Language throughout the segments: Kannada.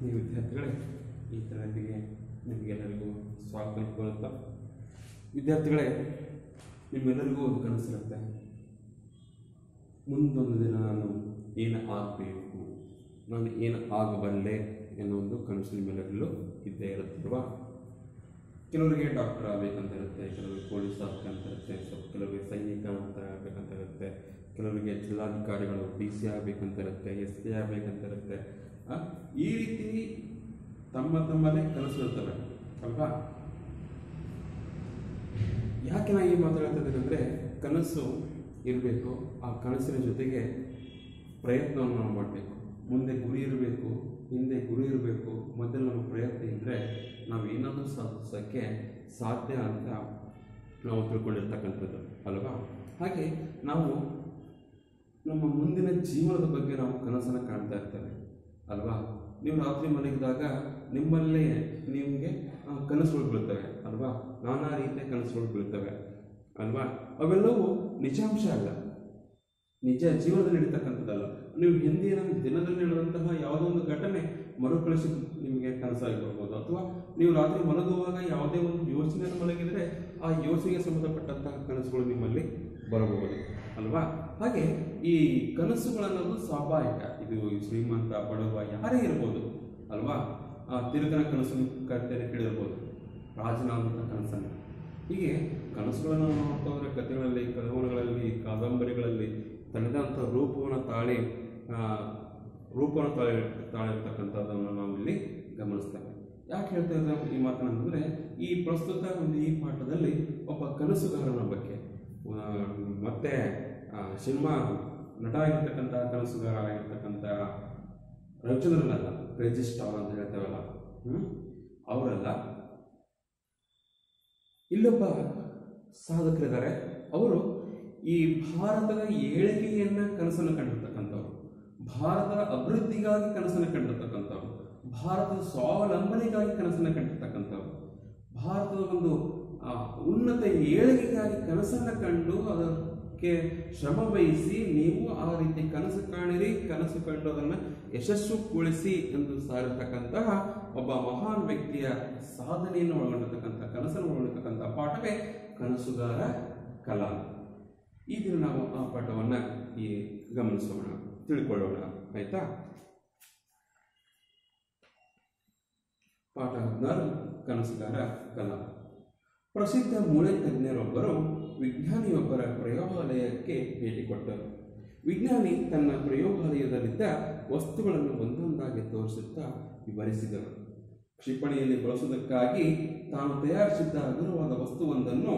ಆತ್ಮೀಯ ವಿದ್ಯಾರ್ಥಿಗಳೇ ಈ ತರಗತಿಗೆ ನಿಮಗೆಲ್ಲರಿಗೂ ಸ್ವಾಗತ ಕೋರುತ್ತಾ ವಿದ್ಯಾರ್ಥಿಗಳೇ ನಿಮ್ಮೆಲ್ಲರಿಗೂ ಒಂದು ಕನಸಿರುತ್ತೆ ಮುಂದೊಂದು ದಿನ ನಾನು ಏನು ಆಗಬೇಕು ನಾನು ಏನು ಆಗಬಲ್ಲೆ ಎನ್ನುವ ಒಂದು ಕನಸು ನಿಮ್ಮೆಲ್ಲರಲ್ಲೂ ಇದ್ದೇ ಇರುತ್ತಲ್ವಾ ಕೆಲವರಿಗೆ ಡಾಕ್ಟರ್ ಆಗಬೇಕಂತ ಇರುತ್ತೆ ಕೆಲವರಿಗೆ ಪೊಲೀಸ್ ಆಗಬೇಕಂತ ಇರುತ್ತೆ ಸ್ವಲ್ಪ ಕೆಲವರಿಗೆ ಸೈನಿಕ ಅಂತ ಆಗಬೇಕಂತ ಇರುತ್ತೆ ಕೆಲವರಿಗೆ ಜಿಲ್ಲಾಧಿಕಾರಿಗಳು ಡಿ ಸಿ ಆಗಬೇಕಂತ ಇರುತ್ತೆ ಎಸ್ ಪಿ ಆಗಬೇಕಂತ ಇರುತ್ತೆ ಆ, ಈ ರೀತಿ ತಮ್ಮ ತಮ್ಮದೇ ಕನಸು ಇರ್ತವೆ ಅಲ್ವಾ ಯಾಕೆ ನಾನು ಈ ಮಾತಾಡ್ತಿದ್ದೇನೆ ಅಂದರೆ ಕನಸು ಇರಬೇಕು ಆ ಕನಸಿನ ಜೊತೆಗೆ ಪ್ರಯತ್ನವನ್ನು ನಾವು ಮಾಡಬೇಕು ಮುಂದೆ ಗುರಿ ಇರಬೇಕು ಹಿಂದೆ ಗುರಿ ಇರಬೇಕು ಮೊದಲು ನಮ್ಮ ಪ್ರಯತ್ನ ಇದ್ದರೆ ನಾವು ಏನಾದರೂ ಸಾಧಿಸೋಕ್ಕೆ ಸಾಧ್ಯ ಅಂತ ನಾವು ತಿಳ್ಕೊಂಡಿರ್ತಕ್ಕಂಥದ್ದು ಅಲ್ವಾ ಹಾಗೆ ನಾವು ನಮ್ಮ ಮುಂದಿನ ಜೀವನದ ಬಗ್ಗೆ ನಾವು ಕನಸನ್ನು ಕಾಣ್ತಾ ಇರ್ತೇವೆ ಅಲ್ವಾ ನೀವು ರಾತ್ರಿ ಮಲಗಿದಾಗ ನಿಮ್ಮಲ್ಲೇ ನಿಮಗೆ ಆ, ಕನಸುಗಳು ಬೀಳ್ತವೆ ಅಲ್ವಾ ನಾನಾ ರೀತಿಯ ಕನಸುಗಳು ಬೀಳ್ತವೆ ಅಲ್ವಾ ಅವೆಲ್ಲವೂ ನಿಜಾಂಶ ಅಲ್ಲ ನಿಜ ಜೀವನದಲ್ಲಿ ನಡೀತಕ್ಕಂಥದ್ದಲ್ಲ ನೀವು ಹಿಂದಿನ ದಿನದಲ್ಲಿ ನಡೆದಂತಹ ಯಾವುದೋ ಒಂದು ಘಟನೆ ಮರುಕಳಿಸಿ ನಿಮಗೆ ಕನಸಾಗಿ ಬರ್ಬೋದು ಅಥವಾ ನೀವು ರಾತ್ರಿ ಮಲಗುವಾಗ ಯಾವುದೇ ಒಂದು ಯೋಚನೆಯನ್ನು ಮಲಗಿದರೆ ಆ ಯೋಚನೆಗೆ ಸಂಬಂಧಪಟ್ಟಂತಹ ಕನಸುಗಳು ನಿಮ್ಮಲ್ಲಿ ಬರಬಹುದು ಅಲ್ವಾ ಹಾಗೆ ಈ ಕನಸುಗಳನ್ನೋದು ಸ್ವಾಭಾವಿಕ ಇದು ಶ್ರೀಮಂತ ಬಡವ ಯಾರೇ ಇರ್ಬೋದು ಅಲ್ವಾ ಆ ತಿರುಗನ ಕನಸು ಕರ್ತೇನೆ ಕೇಳಿರ್ಬೋದು ರಾಜನಾದಂಥ ಕನಸನ್ನು ಹೀಗೆ ಕನಸುಗಳನ್ನು ನಾವು ನೋಡ್ತಾ ಹೋದ್ರೆ ಕಥೆಗಳಲ್ಲಿ ಕವನಗಳಲ್ಲಿ ಕಾದಂಬರಿಗಳಲ್ಲಿ ತನ್ನದಂಥ ರೂಪವನ್ನು ತಾಳಿ ಆ, ರೂಪವನ್ನು ತಾಳಿ ತಾಳಿರ್ತಕ್ಕಂಥದ್ದನ್ನು ನಾವು ಇಲ್ಲಿ ಗಮನಿಸ್ತೇವೆ ಯಾಕೆ ಹೇಳ್ತಾ ಇದ್ದೇವೆ ಈ ಮಾತನಂದ್ರೆ ಈ ಪ್ರಸ್ತುತ ಒಂದು ಈ ಪಾಠದಲ್ಲಿ ಒಬ್ಬ ಕನಸುಗಾರನ ಬಗ್ಗೆ ಆ, ಮತ್ತೆ ಆ, ಸಿನಿಮಾ ನಟ ಆಗಿರ್ತಕ್ಕಂಥ ಕನಸುಗಾರ ಆಗಿರ್ತಕ್ಕಂಥ ರವಿಚಂದ್ರನಲ್ಲ ಕ್ರೇಜಿ ಸ್ಟಾರ್ ಅಂತ ಹೇಳ್ತೇವಲ್ಲ ಹ್ಮ್? ಅವರಲ್ಲ ಇಲ್ಲೊಬ್ಬ ಸಾಧಕರಿದ್ದಾರೆ ಅವರು ಈ ಭಾರತದ ಏಳಿಗೆಯನ್ನ ಕನಸನ್ನು ಕಂಡಿರ್ತಕ್ಕಂಥವ್ರು ಭಾರತದ ಅಭಿವೃದ್ಧಿಗಾಗಿ ಕನಸನ್ನು ಕಂಡಿರ್ತಕ್ಕಂಥವ್ರು ಭಾರತದ ಸ್ವಾವಲಂಬನೆಗಾಗಿ ಕನಸನ್ನು ಕಂಡಿರ್ತಕ್ಕಂಥವ್ರು ಭಾರತದ ಒಂದು ಆ, ಉನ್ನತ ಏಳಿಗೆಗಾಗಿ ಕನಸನ್ನು ಕಂಡು ಅದಕ್ಕೆ ಶ್ರಮ ವಹಿಸಿ ನೀವು ಆ ರೀತಿ ಕನಸು ಕಾಣಿರಿ ಕನಸು ಕಂಡು ಅದನ್ನು ಯಶಸ್ಸುಗೊಳಿಸಿ ಎಂದು ಸಾರಿರ್ತಕ್ಕಂತಹ ಒಬ್ಬ ಮಹಾನ್ ವ್ಯಕ್ತಿಯ ಸಾಧನೆಯನ್ನು ಒಳಗೊಂಡಿರ್ತಕ್ಕಂಥ ಕನಸನ್ನು ಒಳಗೊಂಡಿರ್ತಕ್ಕಂಥ ಪಾಠವೇ ಕನಸುಗಾರ ಕಲಾ ಈ ದಿನ ನಾವು ಆ ಪಾಠವನ್ನು ಈ ಗಮನಿಸೋಣ ತಿಳ್ಕೊಳ್ಳೋಣ ಆಯ್ತಾ ಪಾಠ ಹದಿನಾರು ಕನಸುಗಾರ ಕಲಾ ಪ್ರಸಿದ್ಧ ಮೂಳೆ ತಜ್ಞರೊಬ್ಬರು ವಿಜ್ಞಾನಿಯೊಬ್ಬರ ಪ್ರಯೋಗಾಲಯಕ್ಕೆ ಭೇಟಿ ಕೊಟ್ಟರು ವಿಜ್ಞಾನಿ ತನ್ನ ಪ್ರಯೋಗಾಲಯದಲ್ಲಿದ್ದ ವಸ್ತುಗಳನ್ನು ಒಂದೊಂದಾಗಿ ತೋರಿಸುತ್ತಾ ವಿವರಿಸಿದರು ಕ್ಷಿಪಣಿಯಲ್ಲಿ ಬಳಸುವುದಕ್ಕಾಗಿ ತಾನು ತಯಾರಿಸಿದ್ದ ಹಗುರವಾದ ವಸ್ತುವೊಂದನ್ನು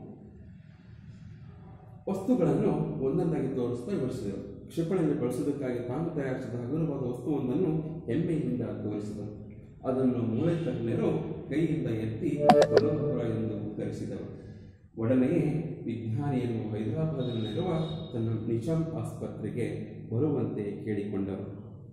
ವಸ್ತುಗಳನ್ನು ಒಂದೊಂದಾಗಿ ತೋರಿಸ್ತಾ ವಿವರಿಸಿದರು ಕ್ಷಿಪಣಿಯಲ್ಲಿ ಬಳಸುವುದಕ್ಕಾಗಿ ತಾನು ತಯಾರಿಸಿದ ಹಗುರವಾದ ವಸ್ತುವೊಂದನ್ನು ಹೆಮ್ಮೆಯಿಂದ ತೋರಿಸಿದರು ಅದನ್ನು ಮೂಳೆ ತಜ್ಞರು ಕೈಯಿಂದ ಎತ್ತಿ ಬಲೋಪುರ ಎಂದು ಉತ್ತರಿಸಿದರು ಒಡನೆಯೇ ವಿಜ್ಞಾನಿಯನ್ನು ಹೈದರಾಬಾದ್ನಲ್ಲಿರುವ ತನ್ನ ನಿಜಾಂ ಆಸ್ಪತ್ರೆಗೆ ಬರುವಂತೆ ಕೇಳಿಕೊಂಡರು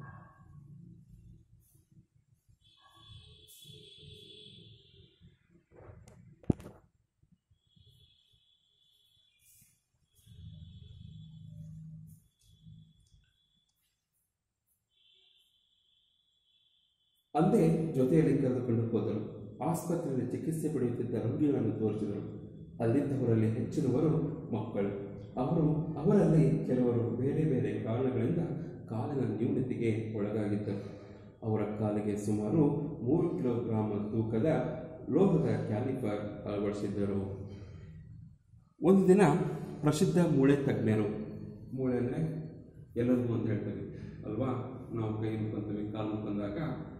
ಅಂದೇ ಜೊತೆಯಲ್ಲಿ ಕರೆದುಕೊಂಡು ಹೋದರು ಆಸ್ಪತ್ರೆಯಲ್ಲಿ ಚಿಕಿತ್ಸೆ ಪಡೆಯುತ್ತಿದ್ದ ರೋಗಿಗಳನ್ನು ತೋರಿಸಿದರು ಅಲ್ಲಿದ್ದವರಲ್ಲಿ ಹೆಚ್ಚಿನವರು ಮಕ್ಕಳು ಅವರು ಅವರಲ್ಲಿ ಕೆಲವರು ಬೇರೆ ಬೇರೆ ಕಾರಣಗಳಿಂದ ಕಾಲಿನ ನ್ಯೂನತೆಗೆ ಒಳಗಾಗಿದ್ದರು ಅವರ ಕಾಲಿಗೆ ಸುಮಾರು ಮೂರು ಕಿಲೋಗ್ರಾಂ ತೂಕದ ಲೋಹದ ಕ್ಯಾಲಿಪರ್ ಅಳವಡಿಸಿದ್ದರು ಒಂದು ದಿನ ಪ್ರಸಿದ್ಧ ಮೂಳೆ ತಜ್ಞರು ಮೂಳೆ ಅಂದರೆ ಎಲ್ಲರಿಗೂ ಅಂತ ಹೇಳ್ತೇವೆ ಅಲ್ವಾ ನಾವು ಕೈ ಮುಖಂತೀವಿ ಕಾಲು ಮುಖಂದಾಗ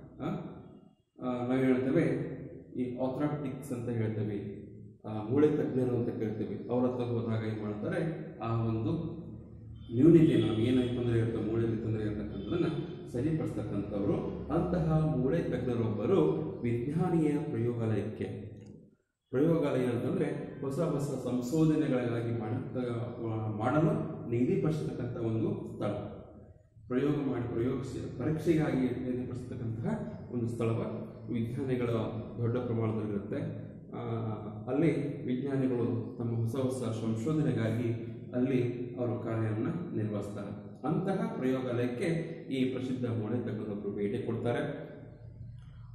ನಾವು ಹೇಳ್ತೇವೆ ಈ ಆಥ್ರಾಟಿಕ್ಸ್ ಅಂತ ಹೇಳ್ತೇವೆ ಆ, ಮೂಳೆ ತಜ್ಞರು ಅಂತ ಕೇಳ್ತೇವೆ ಅವ್ರ ಹತ್ರ ಹೋದಾಗ ಏನು ಮಾಡ್ತಾರೆ ಆ ಒಂದು ನ್ಯೂನಿಟಿ ನಮ್ಗೆ ಏನಾಗಿ ತೊಂದರೆ ಇರುತ್ತೆ ಮೂಳೆಯಲ್ಲಿ ತೊಂದರೆ ಇರತಕ್ಕಂಥದ್ದನ್ನು ಸರಿಪಡಿಸ್ತಕ್ಕಂಥವ್ರು ಅಂತಹ ಮೂಳೆ ತಜ್ಞರೊಬ್ಬರು ವಿಜ್ಞಾನಿಯ ಪ್ರಯೋಗಾಲಯಕ್ಕೆ ಪ್ರಯೋಗಾಲಯ ಅಂತಂದರೆ ಹೊಸ ಹೊಸ ಸಂಶೋಧನೆಗಳಿಗಾಗಿ ಮಾಡುತ್ತ ಮಾಡಲು ನಿಗದಿಪಡಿಸತಕ್ಕಂಥ ಒಂದು ಸ್ಥಳ ಪ್ರಯೋಗ ಮಾಡಿ ಪ್ರಯೋಗ ಪರೀಕ್ಷೆಗಾಗಿ ನಿಗದಿಪಡಿಸತಕ್ಕಂತಹ ಒಂದು ಸ್ಥಳವ ವಿಜ್ಞಾನಿಗಳ ದೊಡ್ಡ ಪ್ರಮಾಣದಲ್ಲಿರುತ್ತೆ ಆ, ಅಲ್ಲಿ ವಿಜ್ಞಾನಿಗಳು ತಮ್ಮ ಹೊಸ ಹೊಸ ಸಂಶೋಧನೆಗಾಗಿ ಅಲ್ಲಿ ಅವರು ಕಾರ್ಯವನ್ನು ನಿರ್ವಹಿಸ್ತಾರೆ ಅಂತಹ ಪ್ರಯೋಗಾಲಯಕ್ಕೆ ಈ ಪ್ರಸಿದ್ಧ ಮೂಳೆ ತಜ್ಞರೊಬ್ಬರು ಭೇಟಿ ಕೊಡ್ತಾರೆ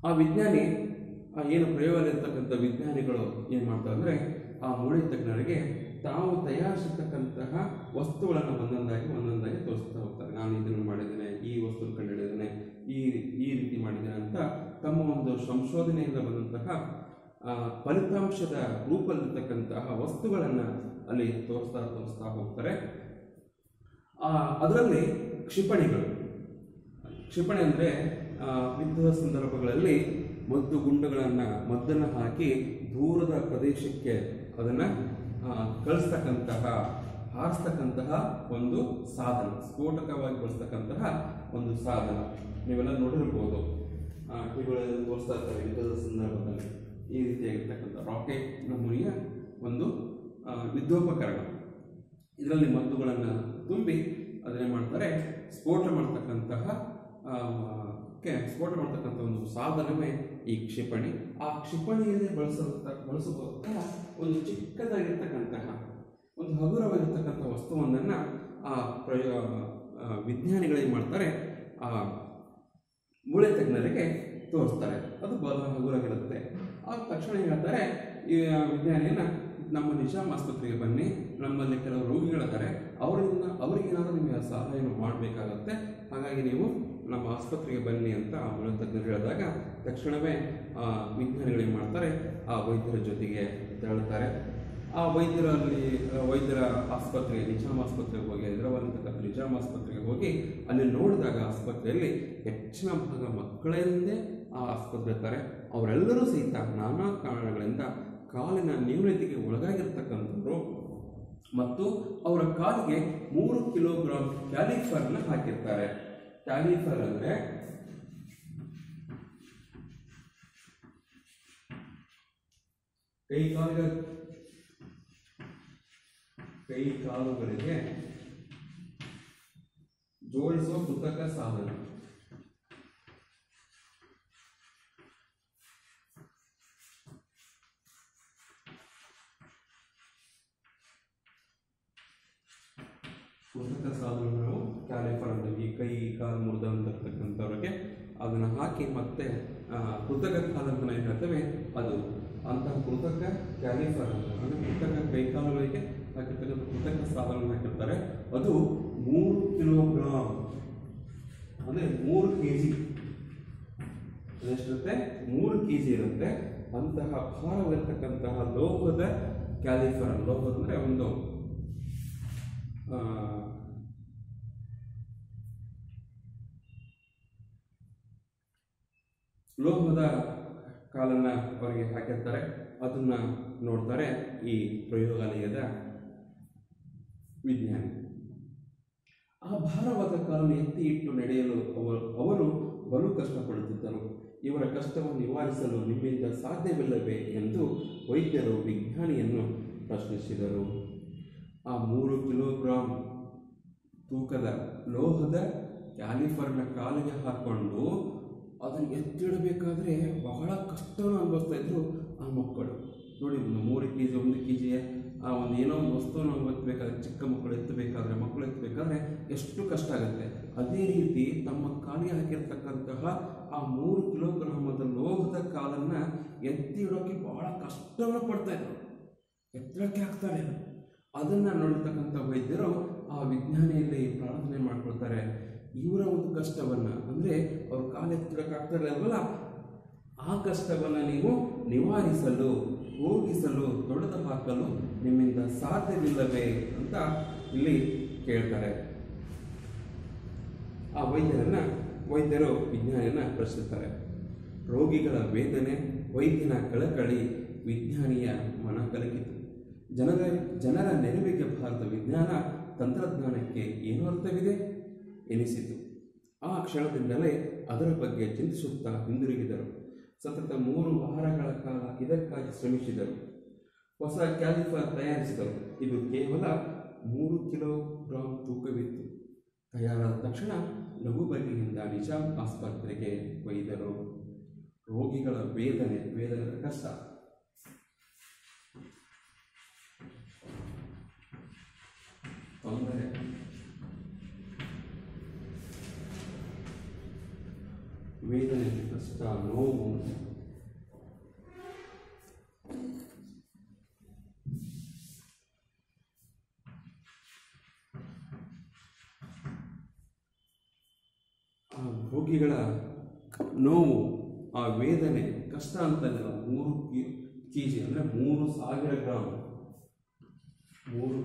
ಆ ವಿಜ್ಞಾನಿ ಆ ಏನು ಪ್ರಯೋಗದಲ್ಲಿರ್ತಕ್ಕಂಥ ವಿಜ್ಞಾನಿಗಳು ಏನು ಮಾಡ್ತಾರೆ ಅಂದರೆ ಆ ಮೂಳೆ ತಜ್ಞರಿಗೆ ತಾವು ತಯಾರಿಸಿರ್ತಕ್ಕಂತಹ ವಸ್ತುಗಳನ್ನು ಒಂದೊಂದಾಗಿ ಒಂದೊಂದಾಗಿ ತೋರಿಸ್ತಾ ಹೋಗ್ತಾರೆ ನಾನು ಇದನ್ನು ಮಾಡಿದ್ದೇನೆ ಈ ವಸ್ತು ಕಂಡುಹಿಡಿದ್ದೇನೆ ಈ ಈ ರೀತಿ ಮಾಡಿದ್ದೇನೆ ಅಂತ ತಮ್ಮ ಒಂದು ಸಂಶೋಧನೆಯಿಂದ ಬಂದಂತಹ ಆ, ಫಲಿತಾಂಶದ ರೂಪದಲ್ಲಿರ್ತಕ್ಕಂತಹ ವಸ್ತುಗಳನ್ನು ಅಲ್ಲಿ ತೋರಿಸ್ತಾ ತೋರಿಸ್ತಾ ಹೋಗ್ತಾರೆ ಆ, ಅದರಲ್ಲಿ ಕ್ಷಿಪಣಿಗಳು ಕ್ಷಿಪಣಿ ಅಂದರೆ ಯುದ್ಧದ ಸಂದರ್ಭಗಳಲ್ಲಿ ಮದ್ದು ಗುಂಡುಗಳನ್ನು ಮದ್ದನ್ನು ಹಾಕಿ ದೂರದ ಪ್ರದೇಶಕ್ಕೆ ಅದನ್ನು ಕಳಿಸ್ತಕ್ಕಂತಹ ಹಾರಿಸ್ತಕ್ಕಂತಹ ಒಂದು ಸಾಧನ ಸ್ಫೋಟಕವಾಗಿ ಬಳಸ್ತಕ್ಕಂತಹ ಒಂದು ಸಾಧನ ನೀವೆಲ್ಲ ನೋಡಿರ್ಬೋದು ಟಿವಿಗಳಲ್ಲಿ ತೋರಿಸ್ತಾ ಇರ್ತಾರೆ ಯುದ್ಧದ ಸಂದರ್ಭದಲ್ಲಿ ಈ ರೀತಿಯಾಗಿರ್ತಕ್ಕಂಥ ರಾಕೆಟ್ ನಮೂನೆಯ ಒಂದು ಆ, ಯುದ್ಧೋಪಕರಣ ಇದರಲ್ಲಿ ಮದ್ದುಗಳನ್ನು ತುಂಬಿ ಅದನ್ನೇ ಮಾಡ್ತಾರೆ ಸ್ಫೋಟ ಮಾಡ್ತಕ್ಕಂತಹ ಆ, ಕ್ಕೆ ಸ್ಫೋಟ ಮಾಡ್ತಕ್ಕಂಥ ಒಂದು ಸಾಧನವೇ ಈ ಕ್ಷಿಪಣಿ ಆ ಕ್ಷಿಪಣಿಯಲ್ಲಿ ಬಳಸುತ್ತ ಬಳಸುವಂತಹ ಒಂದು ಚಿಕ್ಕದಾಗಿರ್ತಕ್ಕಂತಹ ಒಂದು ಹಗುರವಾಗಿರ್ತಕ್ಕಂಥ ವಸ್ತುವೊಂದನ್ನು ಆ ಪ್ರಯೋಗ ಆ, ವಿಜ್ಞಾನಿಗಳೇನು ಮಾಡ್ತಾರೆ ಆ ಮೂಳೆ ತಜ್ಞರಿಗೆ ತೋರಿಸ್ತಾರೆ ಅದು ಬಹಳ ಹಗುರಾಗಿರುತ್ತೆ ಆ ತಕ್ಷಣ ಹೇಳ್ತಾರೆ ಈ ವಿಜ್ಞಾನಿಯನ್ನ ನಮ್ಮ ನಿಜಾಮ್ ಆಸ್ಪತ್ರೆಗೆ ಬನ್ನಿ ನಮ್ಮಲ್ಲಿ ಕೆಲವು ರೋಗಿಗಳಿದ್ದಾರೆ ಅವರಿಂದ ಅವರಿಗೇನಾದರೂ ನಿಮಗೆ ಸಹಾಯವನ್ನು ಮಾಡಬೇಕಾಗತ್ತೆ ಹಾಗಾಗಿ ನೀವು ನಮ್ಮ ಆಸ್ಪತ್ರೆಗೆ ಬನ್ನಿ ಅಂತ ಆ ಮೂಳೆ ತಜ್ಞರು ಹೇಳಿದಾಗ ತಕ್ಷಣವೇ ಆ ವಿಜ್ಞಾನಿಗಳು ಏನು ಮಾಡ್ತಾರೆ ಆ ವೈದ್ಯರ ಜೊತೆಗೆ ತೆರಳುತ್ತಾರೆ ಆ ವೈದ್ಯರಲ್ಲಿ ಆ ವೈದ್ಯರ ಆಸ್ಪತ್ರೆ ನಿಜಾಮ್ ಆಸ್ಪತ್ರೆಗೆ ಹೋಗಿ ಹೈದರಾಬಾದ್ ನಿಜಾಮ್ ಆಸ್ಪತ್ರೆಗೆ ಹೋಗಿ ಅಲ್ಲಿ ನೋಡಿದಾಗ ಆಸ್ಪತ್ರೆಯಲ್ಲಿ ಹೆಚ್ಚಿನ ಭಾಗ ಮಕ್ಕಳಿಂದೇ ಆ ಆಸ್ಪತ್ರೆ ಇರ್ತಾರೆ ಅವರೆಲ್ಲರೂ ಸಹಿತ ನಾನಾ ಕಾರಣಗಳಿಂದ ಕಾಲಿನ ನ್ಯೂನತೆಗೆ ಒಳಗಾಗಿರ್ತಕ್ಕಂಥವ್ರು ಮತ್ತು ಅವರ ಕಾಲಿಗೆ ಮೂರು ಕಿಲೋಗ್ರಾಂ ಕ್ಯಾಲಿಫರ್ನ ಹಾಕಿರ್ತಾರೆ ಕ್ಯಾಲಿಫರ್ ಅಂದರೆ ಕೈ ಕಾಲುಗಳ ಕೈ ಕಾಲುಗಳಿಗೆ ಜೋಡಿಸುವ ಕೃತಕ ಸಾಧನ ಕೃತಕ ಸಾಧನ ನಾವು ಕ್ಯಾಲಿಫರ್ ಅಂತೀವಿ ಈ ಕೈ ಕಾಲು ಮುರಿದಂತಕ್ಕಂಥವ್ರಿಗೆ ಅದನ್ನು ಹಾಕಿ ಮತ್ತೆ ಆ, ಕೃತಕ ಕಾಲು ಅಂತ ನಾವು ಹೇಳ್ತೇವೆ ಅದು ಅಂತಹ ಕೃತಕ ಕ್ಯಾಲಿಫರ್ ಅಂತ ಅಂದರೆ ಕೃತಕ ಕೈಕಾಲುಗಳಿಗೆ ಹಾಕಿರ್ತಕ್ಕಂಥ ಕೃತಕ ಸಾಧನ ಹಾಕಿರ್ತಾರೆ ಅದು ಮೂರು ಕಿಲೋಗ್ರಾಮ್ ಅಂದರೆ ಮೂರು ಕೆ ಜಿ ಅದೆಷ್ಟಿರುತ್ತೆ ಮೂರು ಕೆ ಜಿ ಇರುತ್ತೆ ಅಂತಹ ಭಾರವಿರ್ತಕ್ಕಂತಹ ಲೋಹದ ಕ್ಯಾಲಿಫರ್ ಲೋಹ ಅಂದರೆ ಒಂದು ಆ, ಲೋಹದ ಕಾಲನ್ನ ಅವರಿಗೆ ಹಾಕಿರ್ತಾರೆ ಅದನ್ನ ನೋಡ್ತಾರೆ ಈ ಪ್ರಯೋಗಾಲಯದ ವಿಜ್ಞಾನಿ ಆ ಭಾರವಾದ ಕಾಲನ್ನು ಎತ್ತಿ ಇಟ್ಟು ನಡೆಯಲು ಅವರು ಅವರು ಬಲು ಕಷ್ಟಪಡುತ್ತಿದ್ದರು ಇವರ ಕಷ್ಟವನ್ನು ನಿವಾರಿಸಲು ನಿಮ್ಮಿಂದ ಸಾಧ್ಯವಿಲ್ಲವೇ ಎಂದು ವೈದ್ಯರು ವಿಜ್ಞಾನಿಯನ್ನು ಪ್ರಶ್ನಿಸಿದರು ಆ ಮೂರು ಕಿಲೋಗ್ರಾಂ ತೂಕದ ಲೋಹದ ಕ್ಯಾಲಿಫರ್ನ ಕಾಲಿಗೆ ಹಾಕೊಂಡು ಅದನ್ನು ಎತ್ತಿಡಬೇಕಾದ್ರೆ ಬಹಳ ಕಷ್ಟವನ್ನು ಅನುಭವಿಸ್ತಾ ಇದ್ರು ಆ ಮಕ್ಕಳು ನೋಡಿ ಒಂದು ಮೂರು ಕೆ ಜಿ ಒಂದು ಕೆ ಜಿಯ ಆ ಒಂದು ಏನೋ ಒಂದು ವಸ್ತುವನ್ನು ನಾವು ಎತ್ತಬೇಕಾದ್ರೆ ಚಿಕ್ಕ ಮಕ್ಕಳು ಎತ್ತಬೇಕಾದ್ರೆ ಮಕ್ಕಳು ಎತ್ತಬೇಕಾದ್ರೆ ಎಷ್ಟು ಕಷ್ಟ ಆಗುತ್ತೆ ಅದೇ ರೀತಿ ತಮ್ಮ ಕಾಲಿಗೆ ಹಾಕಿರ್ತಕ್ಕಂತಹ ಆ ಮೂರು ಕಿಲೋಗ್ರಾಮದ ಲೋಹದ ಕಾಲನ್ನು ಎತ್ತಿ ಇಡೋಕೆ ಬಹಳ ಕಷ್ಟವನ್ನು ಪಡ್ತಾ ಇದ್ರು ಎತ್ತರಕ್ಕೆ ಆಗ್ತಾನೆ ಅದನ್ನು ನೋಡಿರ್ತಕ್ಕಂಥ ವೈದ್ಯರು ಆ ವಿಜ್ಞಾನಿಯಲ್ಲಿ ಪ್ರಾರ್ಥನೆ ಮಾಡ್ಕೊಳ್ತಾರೆ ಇವರ ಒಂದು ಕಷ್ಟವನ್ನು ಅಂದರೆ ಅವ್ರ ಕಾಲು ಎತ್ತಿಡೋಕ್ಕಾಗ್ತಾ ಇರಲಿಲ್ವಲ್ಲ ಆ ಕಷ್ಟವನ್ನು ನೀವು ನಿವಾರಿಸಲು ಹೋಗಿಸಲು ತೊಡೆದು ಹಾಕಲು ನಿಮ್ಮಿಂದ ಸಾಧ್ಯವಿಲ್ಲವೇ ಅಂತ ಇಲ್ಲಿ ಕೇಳ್ತಾರೆ ಆ ವೈದ್ಯರನ್ನ ವೈದ್ಯರು ವಿಜ್ಞಾನಿಯನ್ನ ಪ್ರಶ್ನಿಸ್ತಾರೆ ರೋಗಿಗಳ ವೇದನೆ ವೈದ್ಯನ ಕಳಕಳಿ ವಿಜ್ಞಾನಿಯ ಮನ ಕಲಕಿತು ಜನರ ಜನರ ನೆರವಿಗೆ ಭಾರತ ವಿಜ್ಞಾನ ತಂತ್ರಜ್ಞಾನಕ್ಕೆ ಏನು ಅರ್ಥವಿದೆ ಎನಿಸಿತು ಆ ಕ್ಷಣದಿಂದಲೇ ಅದರ ಬಗ್ಗೆ ಚಿಂತಿಸುತ್ತಾ ಹಿಂದಿರುಗಿದರು ಸತತ ಮೂರು ವಾರಗಳ ಕಾಲ ಇದಕ್ಕಾಗಿ ಶ್ರಮಿಸಿದರು ಹೊಸ ಕ್ಯಾಲಿಫರ್ ತಯಾರಿಸಿದರು ಇದು ಕೇವಲ ಮೂರು ಕಿಲೋಗ್ರಾಂ ತೂಕವಿತ್ತು ತಯಾರಾದ ತಕ್ಷಣ ಲಘು ಬಗೆಯಿಂದ ನಿಜಾಮ್ ಆಸ್ಪತ್ರೆಗೆ ಒಯ್ದರು ರೋಗಿಗಳ ವೇದನೆ ವೇದನೆ ಕಷ್ಟ ತೊಂದರೆ ವೇದನೆ ಕಷ್ಟ ನೋವು ಆ ರೋಗಿಗಳ ನೋವು ಆ ವೇದನೆ ಕಷ್ಟ ಅಂತಲ್ಲ ಮೂರು ಕೆ ಜಿ ಅಂದರೆ ಮೂರು ಸಾವಿರ ಗ್ರಾಮ್ ಮೂರು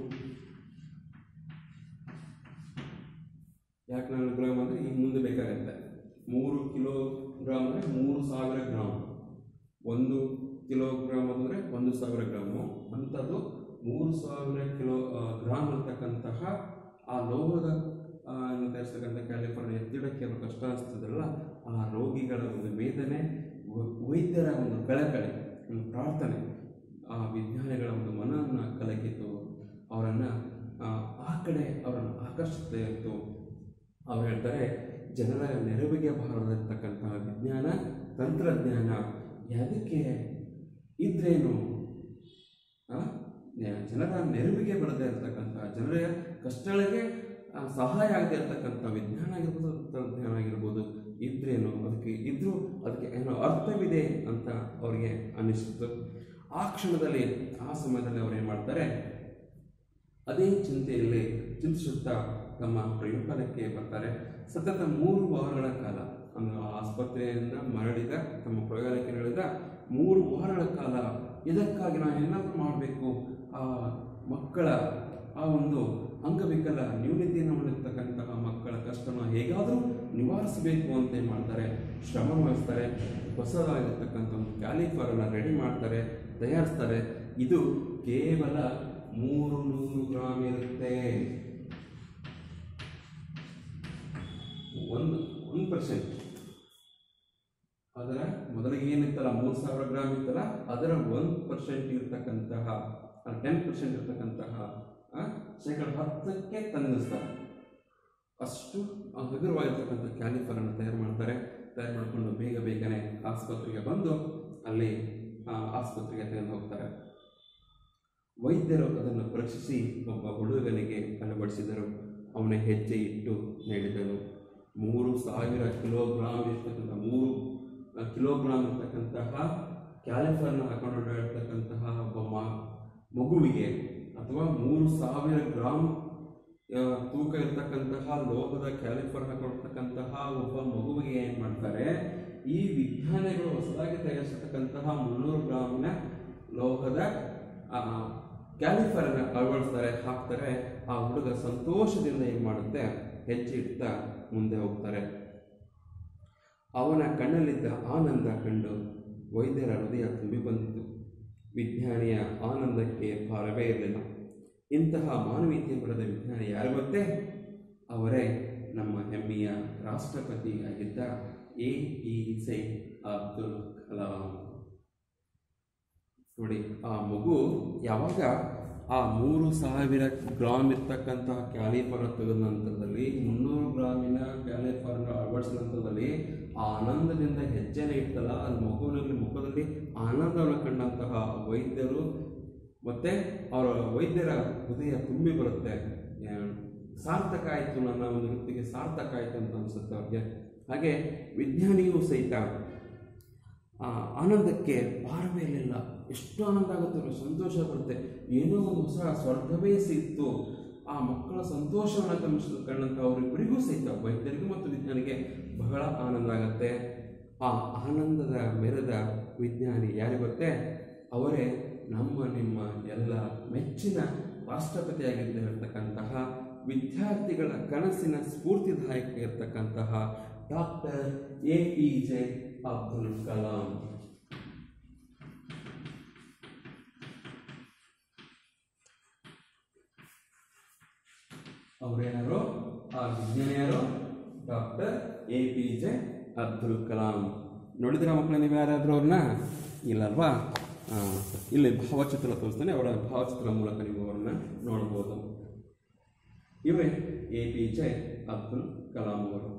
ಯಾಕೆ ನಾನು ಗ್ರಾಮ್ ಅಂದರೆ ಈಗ ಮುಂದೆ ಬೇಕಾಗತ್ತೆ ಮೂರು ಕಿಲೋ ಗ್ರಾಮ್ ಅಂದರೆ ಮೂರು ಸಾವಿರ ಗ್ರಾಮ್ ಒಂದು ಕಿಲೋಗ್ರಾಮ್ ಅಂದರೆ ಒಂದು ಸಾವಿರ ಗ್ರಾಮು ಅಂಥದ್ದು ಮೂರು ಸಾವಿರ ಕಿಲೋ ಆ, ಗ್ರಾಮ್ ಇರ್ತಕ್ಕಂತಹ ಆ ಲೋಹದ ಆ, ಅನ್ನು ತಯಾರಿಸ್ತಕ್ಕಂಥ ಕ್ಯಾಲಿಫರ್ನ ಎತ್ತಿಡಕ್ಕೆ ಏನು ಕಷ್ಟ ಅನಿಸ್ತದಲ್ಲ ಆ ರೋಗಿಗಳ ಒಂದು ವೇದನೆ ವ- ವೈದ್ಯರ ಒಂದು ಕಳಕಳಿ ಒಂದು ಪ್ರಾರ್ಥನೆ ಆ ವಿಜ್ಞಾನಿಗಳ ಒಂದು ಮನವನ್ನು ಕಲಕಿತು ಅವರನ್ನು ಆ ಕಡೆ ಅವರನ್ನು ಆಕರ್ಷಿಸ್ತಾ ಇತ್ತು ಅವ್ರು ಹೇಳ್ತಾರೆ ಜನರ ನೆರವಿಗೆ ಬಾರದಿರ್ತಕ್ಕಂತಹ ವಿಜ್ಞಾನ ತಂತ್ರಜ್ಞಾನ ಯಾವುದಕ್ಕೆ ಇದ್ರೇನು ಆ? ನೆ- ಜನರ ನೆರವಿಗೆ ಬರದೇ ಇರತಕ್ಕಂಥ ಜನರ ಕಷ್ಟಗಳಿಗೆ ಆ, ಸಹಾಯ ಆಗದೆ ಇರತಕ್ಕಂಥ ವಿಜ್ಞಾನ ಆಗಿರ್ಬೋದು ತಂತ್ರಜ್ಞಾನ ಆಗಿರ್ಬೋದು ಇದ್ರೇನು ಅದಕ್ಕೆ ಇದ್ರೂ ಅದಕ್ಕೆ ಏನೋ ಅರ್ಥವಿದೆ ಅಂತ ಅವರಿಗೆ ಅನ್ನಿಸ್ತು ಆ ಕ್ಷಣದಲ್ಲಿ ಆ ಸಮಯದಲ್ಲಿ ಅವ್ರು ಏನು ಮಾಡ್ತಾರೆ ಅದೇ ಚಿಂತೆಯಲ್ಲಿ ಚಿಂತಿಸುತ್ತಾ ತಮ್ಮ ಪ್ರಯೋಗಾಲಯಕ್ಕೆ ಬರ್ತಾರೆ ಸತತ ಮೂರು ವಾರಗಳ ಕಾಲ ಅಂದ್ರೆ ಆ ಆಸ್ಪತ್ರೆಯಿಂದ ಮರಳಿದ ತಮ್ಮ ಪ್ರಯೋಗಾಲಯಕ್ಕೆ ನಡೆದ ಮೂರು ವಾರಗಳ ಕಾಲ ಇದಕ್ಕಾಗಿ ನಾನು ಏನಾದರೂ ಮಾಡಬೇಕು ಆ ಮಕ್ಕಳ ಆ ಒಂದು ಅಂಗವಿಕಲ ನ್ಯೂನತೆಯನ್ನು ಹೊಂದಿರತಕ್ಕಂತಹ ಮಕ್ಕಳ ಕಷ್ಟನ ಹೇಗಾದರೂ ನಿವಾರಿಸಬೇಕು ಅಂತ ಏನು ಮಾಡ್ತಾರೆ ಶ್ರಮ ವಹಿಸ್ತಾರೆ ಹೊಸದಾಗಿರ್ತಕ್ಕಂಥ ಒಂದು ಕ್ಯಾಲಿಫರನ್ನು ರೆಡಿ ಮಾಡ್ತಾರೆ ತಯಾರಿಸ್ತಾರೆ ಇದು ಕೇವಲ ಮೂರು ನೂರು ಗ್ರಾಮ್ ಇರುತ್ತೆ ಒಂದು ಒಂದು ಪರ್ಸೆಂಟ್ ಅದರ ಮೊದಲಿಗೆ ಏನಿತ್ತಲ್ಲ ಮೂರು ಸಾವಿರ ಗ್ರಾಮ್ ಇತ್ತಲ್ಲ ಅದರ ಒಂದು ಪರ್ಸೆಂಟ್ ಇರ್ತಕ್ಕಂತಹ ಟೆನ್ ಪರ್ಸೆಂಟ್ ಇರ್ತಕ್ಕಂತಹ ಆ, ಶೇಕಡ ಹತ್ತಕ್ಕೆ ತಂದಿಸ್ತಾರೆ ಅಷ್ಟು ಆ ಹಗುರವಾಗಿರ್ತಕ್ಕಂಥ ಕ್ಯಾಲಿಫರನ್ನು ತಯಾರು ಮಾಡ್ತಾರೆ ತಯಾರು ಮಾಡಿಕೊಂಡು ಬೇಗ ಬೇಗನೆ ಆಸ್ಪತ್ರೆಗೆ ಬಂದು ಅಲ್ಲಿ ಆ, ಆಸ್ಪತ್ರೆಗೆ ತೆಗೆದು ಹೋಗ್ತಾರೆ ವೈದ್ಯರು ಅದನ್ನು ಪರೀಕ್ಷಿಸಿ ಒಬ್ಬ ಹುಡುಗನಿಗೆ ಅಳವಡಿಸಿದರು ಅವನ ಹೆಜ್ಜೆ ಇಟ್ಟು ನೀಡಿದನು ಮೂರು ಸಾವಿರ ಕಿಲೋಗ್ರಾಮ್ ಇರ್ತಕ್ಕಂಥ ಮೂರು ಆ, ಕಿಲೋಗ್ರಾಮ್ ಇರ್ತಕ್ಕಂತಹ ಕ್ಯಾಲಿಫರ್ನ ಹಾಕೊಂಡು ಓಡಾಡ್ತಕ್ಕಂತಹ ಒಬ್ಬ ಮ- ಮಗುವಿಗೆ ಅಥವಾ ಮೂರು ಸಾವಿರ ಗ್ರಾಮ್ ಆ, ತೂಕ ಇರ್ತಕ್ಕಂತಹ ಲೋಹದ ಕ್ಯಾಲಿಫರ್ ಹಾಕೊಂಡಿರ್ತಕ್ಕಂತಹ ಒಬ್ಬ ಮಗುವಿಗೆ ಏನು ಮಾಡ್ತಾರೆ ಈ ವಿಜ್ಞಾನಿಗಳು ಹೊಸದಾಗಿ ತಯಾರಿಸಿರ್ತಕ್ಕಂತಹ ಮುನ್ನೂರು ಗ್ರಾಮಿನ ಲೋಹದ ಕ್ಯಾಲಿಫರನ್ನು ಅಳವಡಿಸ್ತಾರೆ ಹಾಕ್ತಾರೆ ಆ ಹುಡುಗ ಸಂತೋಷದಿಂದ ಏನು ಮಾಡುತ್ತೆ ಹೆಜ್ಜೆ ಇಡ್ತಾ ಮುಂದೆ ಹೋಗ್ತಾರೆ ಅವನ ಕಣ್ಣಲ್ಲಿದ್ದ ಆನಂದ ಕಂಡು ವೈದ್ಯರ ಹೃದಯ ತುಂಬಿ ಬಂದಿತು ವಿಜ್ಞಾನಿಯ ಆನಂದಕ್ಕೆ ಪಾರವೇ ಇರಲಿಲ್ಲ ಇಂತಹ ಮಾನವೀಯತೆ ಪಡೆದ ವಿಜ್ಞಾನಿ ಯಾರು ಗೊತ್ತೇ ಅವರೇ ನಮ್ಮ ಹೆಮ್ಮೆಯ ರಾಷ್ಟ್ರಪತಿಯಾಗಿದ್ದ A P J Abdul Kalam ನೋಡಿ ಆ ಮಗು ಯಾವಾಗ ಆ ಮೂರು ಸಾವಿರ ಗ್ರಾಮ್ ಇರ್ತಕ್ಕಂತಹ ಕ್ಯಾಲಿಫರ್ ತೆಗೆದ ನಂತರದಲ್ಲಿ ಮುನ್ನೂರು ಗ್ರಾಮಿನ ಕ್ಯಾಲಿಫರ್ನ ಅಳವಡಿಸಿದ ನಂತರದಲ್ಲಿ ಆ ಆನಂದದಿಂದ ಹೆಜ್ಜೆನ ಇಟ್ಟಲ್ಲ ಅದು ಮಗುವಿನಲ್ಲಿ ಮುಖದಲ್ಲಿ ಆನಂದವನ್ನು ಕಂಡಂತಹ ವೈದ್ಯರು ಮತ್ತೆ ಅವರ ವೈದ್ಯರ ಹೃದಯ ತುಂಬಿ ಬರುತ್ತೆ ಆ, ಸಾರ್ಥಕ ಆಯಿತು ನನ್ನ ಒಂದು ವೃತ್ತಿಗೆ ಸಾರ್ಥಕ ಆಯಿತು ಅಂತ ಅನಿಸುತ್ತೆ ಅವ್ರಿಗೆ ಹಾಗೆ ವಿಜ್ಞಾನಿಯೂ ಸಹಿತ ಆ ಆನಂದಕ್ಕೆ ಪಾರವೇ ಇರಲಿಲ್ಲ ಎಷ್ಟು ಆನಂದ ಆಗುತ್ತೆ ಅವ್ರಿಗೆ ಸಂತೋಷ ಬರುತ್ತೆ ಏನೋ ಒಂದು ಹೊಸ ಸ್ವರ್ಗವೇ ಸಿಕ್ತು ಆ ಮಕ್ಕಳ ಸಂತೋಷವನ್ನು ಗಮನಿಸಿದ ಕಂಡಂಥ ಅವರಿಬ್ಬರಿಗೂ ಸಹಿತ ವೈದ್ಯರಿಗೂ ಮತ್ತು ವಿಜ್ಞಾನಿಗೆ ಬಹಳ ಆನಂದ ಆಗುತ್ತೆ ಆ ಆನಂದದ ಮೆರೆದ ವಿಜ್ಞಾನಿ ಯಾರು ಗೊತ್ತೇ ಅವರೇ ನಮ್ಮ ನಿಮ್ಮ ಎಲ್ಲ ಮೆಚ್ಚಿನ ರಾಷ್ಟ್ರಪತಿಯಾಗಿದ್ದಿರತಕ್ಕಂತಹ ವಿದ್ಯಾರ್ಥಿಗಳ ಕನಸಿನ ಸ್ಫೂರ್ತಿದಾಯಕ ಇರತಕ್ಕಂತಹ doctor A P J Abdul Kalam ಅವರೇನಾರು ಆ ವಿಜ್ಞಾನಿ ಯಾರು doctor A P J Abdul Kalam ನೋಡಿದ್ರ ಮಕ್ಕಳ ನೀವು ಯಾರಾದರೂ ಅವ್ರನ್ನ ಇಲ್ಲಲ್ವಾ ಆ, ಇಲ್ಲಿ ಭಾವಚಿತ್ರ ತೋರಿಸ್ತಾನೆ ಅವರ ಭಾವಚಿತ್ರ ಮೂಲಕ ನೀವು ಅವ್ರನ್ನ ನೋಡ್ಬೋದು ಇವರೇ A P J Abdul Kalam ಅವರು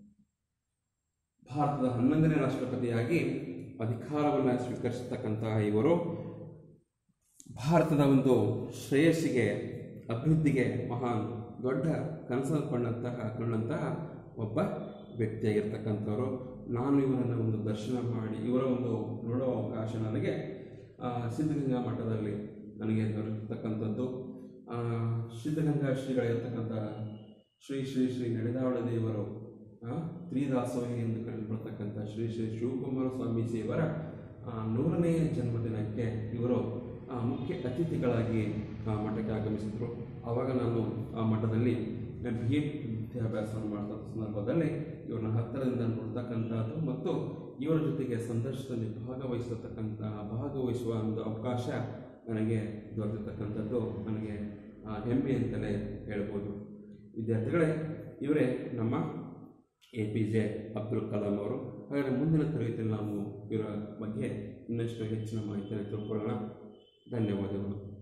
ಭಾರತದ ಹನ್ನೊಂದನೇ ರಾಷ್ಟ್ರಪತಿಯಾಗಿ ಅಧಿಕಾರವನ್ನು ಸ್ವೀಕರಿಸತಕ್ಕಂತಹ ಇವರು ಭಾರತದ ಒಂದು ಶ್ರೇಯಸ್ಸಿಗೆ ಅಭಿವೃದ್ಧಿಗೆ ಮಹಾನ್ ದೊಡ್ಡ ಕನಸನ್ನು ಕೊಂಡಂತಹ ಕೊಂಡಂತಹ ಒಬ್ಬ ವ್ಯಕ್ತಿಯಾಗಿರ್ತಕ್ಕಂಥವ್ರು ನಾನು ಇವರನ್ನು ಒಂದು ದರ್ಶನ ಮಾಡಿ ಇವರ ಒಂದು ನೋಡುವ ಅವಕಾಶ ನನಗೆ ಆ, ಸಿದ್ಧಗಂಗಾ ಮಠದಲ್ಲಿ ನನಗೆ ದೊರೆತಕ್ಕಂಥದ್ದು ಆ, ಸಿದ್ಧಗಂಗಾ ಶ್ರೀಗಳಿರ್ತಕ್ಕಂಥ ಶ್ರೀ ಶ್ರೀ ಶ್ರೀ ನಡೆದಾವಳ ದೇವರು ಆ, ತ್ರಿದಾಸೋಹಿ ಎಂದು ಕರೆಯಲ್ಪಡ್ತಕ್ಕಂಥ ಶ್ರೀ ಶ್ರೀ ಶಿವಕುಮಾರ ಸ್ವಾಮೀಜಿಯವರ ಆ, ನೂರನೇ ಜನ್ಮದಿನಕ್ಕೆ ಇವರು ಆ, ಮುಖ್ಯ ಅತಿಥಿಗಳಾಗಿ ಆ, ಮಠಕ್ಕೆ ಆಗಮಿಸಿದರು ಆವಾಗ ನಾನು ಆ ಮಠದಲ್ಲಿ ಬಿ ಎಡ್ ವಿದ್ಯಾಭ್ಯಾಸವನ್ನು ಮಾಡ್ತಾ ಸಂದರ್ಭದಲ್ಲಿ ಇವ್ರನ್ನ ಹತ್ತಿರದಿಂದ ನೋಡ್ತಕ್ಕಂಥದ್ದು ಮತ್ತು ಇವರ ಜೊತೆಗೆ ಸಂದರ್ಶನದಲ್ಲಿ ಭಾಗವಹಿಸತಕ್ಕಂಥ ಭಾಗವಹಿಸುವ ಒಂದು ಅವಕಾಶ ನನಗೆ ದೊರೆತಿರ್ತಕ್ಕಂಥದ್ದು ನನಗೆ ಆ, ಹೆಮ್ಮೆ ಅಂತಲೇ ಹೇಳ್ಬೋದು ವಿದ್ಯಾರ್ಥಿಗಳೇ ಇವರೇ ನಮ್ಮ A P J Abdul Kalam ಅವರು ಹಾಗಾದರೆ ಮುಂದಿನ ತರಗತಿಯಲ್ಲಿ ನಾವು ಇವರ ಬಗ್ಗೆ ಇನ್ನಷ್ಟು ಹೆಚ್ಚಿನ ಮಾಹಿತಿಯನ್ನು ತಿಳ್ಕೊಳ್ಳೋಣ ಧನ್ಯವಾದಗಳು